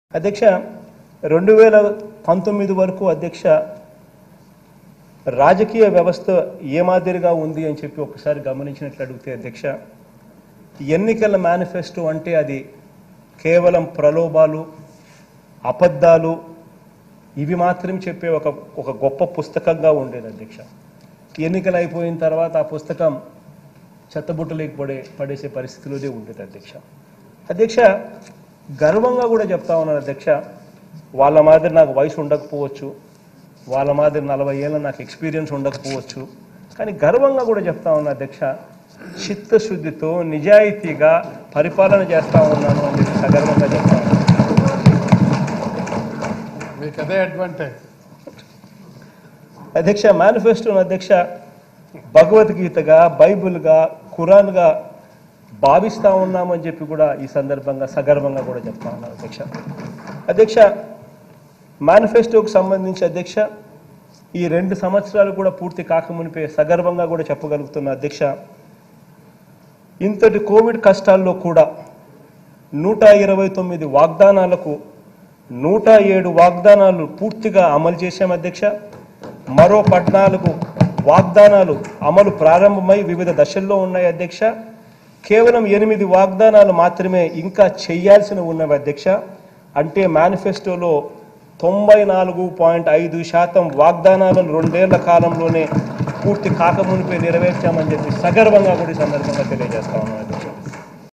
అధ్యక్ష రెండు వేల పంతొమ్మిది వరకు అధ్యక్ష రాజకీయ వ్యవస్థ ఏ మాదిరిగా ఉంది అని చెప్పి ఒకసారి గమనించినట్లు అడిగితే అధ్యక్ష ఎన్నికల మేనిఫెస్టో అంటే అది కేవలం ప్రలోభాలు అబద్ధాలు ఇవి మాత్రం చెప్పే ఒక ఒక గొప్ప పుస్తకంగా ఉండేది అధ్యక్ష ఎన్నికలు అయిపోయిన తర్వాత ఆ పుస్తకం చెత్తబుట్టలేకి పడే పడేసే పరిస్థితిలోనే ఉండేది అధ్యక్ష అధ్యక్ష గర్వంగా కూడా చెప్తా ఉన్నాను అధ్యక్ష వాళ్ళ మాదిరి నాకు వయసు ఉండకపోవచ్చు వాళ్ళ మాదిరి నలభై ఏళ్ళ నాకు ఎక్స్పీరియన్స్ ఉండకపోవచ్చు కానీ గర్వంగా కూడా చెప్తా ఉన్నా అధ్యక్ష చిత్తశుద్ధితో నిజాయితీగా పరిపాలన చేస్తా ఉన్నాను అని చెప్పి సగర్వంగా చెప్తా ఉన్నాను మీకు అదే అడ్వాంటేజ్ అధ్యక్ష మేనిఫెస్టోను అధ్యక్ష భగవద్గీతగా బైబిల్గా ఖురాన్గా భావిస్తా ఉన్నామని చెప్పి కూడా ఈ సందర్భంగా సగర్వంగా కూడా చెప్తా ఉన్నాను అధ్యక్ష అధ్యక్ష మేనిఫెస్టోకు సంబంధించి అధ్యక్ష ఈ రెండు సంవత్సరాలు కూడా పూర్తి కాకమునిపే సగర్వంగా కూడా చెప్పగలుగుతున్న అధ్యక్ష ఇంతటి కోవిడ్ కష్టాల్లో కూడా నూట ఇరవై తొమ్మిది వాగ్దానాలకు నూట ఏడు వాగ్దానాలు పూర్తిగా అమలు చేశాం అధ్యక్ష మరో పద్నాలుగు వాగ్దానాలు అమలు ప్రారంభమై వివిధ దశల్లో ఉన్నాయి అధ్యక్ష కేవలం ఎనిమిది వాగ్దానాలు మాత్రమే ఇంకా చేయాల్సిన ఉన్నవి అధ్యక్ష అంటే మేనిఫెస్టోలో తొంభై నాలుగు పాయింట్ ఐదు శాతం వాగ్దానాలను రెండేళ్ల కాలంలోనే పూర్తి కాకమునిపై నెరవేర్చామని చెప్పి సగర్వంగా కూడా ఈ సందర్భంగా తెలియజేస్తా ఉన్నాను